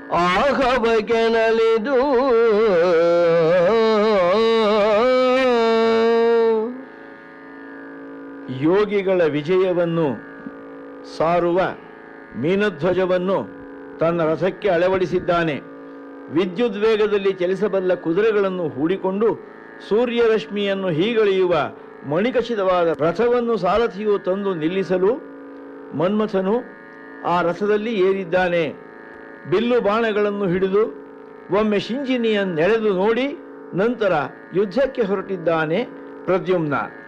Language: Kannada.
ಆಗಬಗೆನಲಿದು ಯೋಗಿಗಳ ವಿಜಯವನ್ನು ಸಾರುವ ಮೀನಧ್ವಜವನ್ನು ತನ್ನ ರಥಕ್ಕೆ ಅಳವಡಿಸಿದ್ದಾನೆ ವಿದ್ಯುತ್ ವೇಗದಲ್ಲಿ ಚಲಿಸಬಲ್ಲ ಕುದುರೆಗಳನ್ನು ಹೂಡಿಕೊಂಡು ಸೂರ್ಯರಶ್ಮಿಯನ್ನು ಹೀಗಳೆಯುವ ಮಣಿಕಚಿತವಾದ ರಥವನ್ನು ಸಾರಥಿಯು ತಂದು ನಿಲ್ಲಿಸಲು ಮನ್ಮಥನು ಆ ರಥದಲ್ಲಿ ಏರಿದ್ದಾನೆ ಬಿಲ್ಲು ಬಾಣಗಳನ್ನು ಹಿಡಿದು ಒಮ್ಮೆ ಶಿಂಜಿನಿಯ ನೆಳೆದು ನೋಡಿ ನಂತರ ಯುದ್ಧಕ್ಕೆ ಹೊರಟಿದ್ದಾನೆ ಪ್ರದ್ಯುಮ್ನ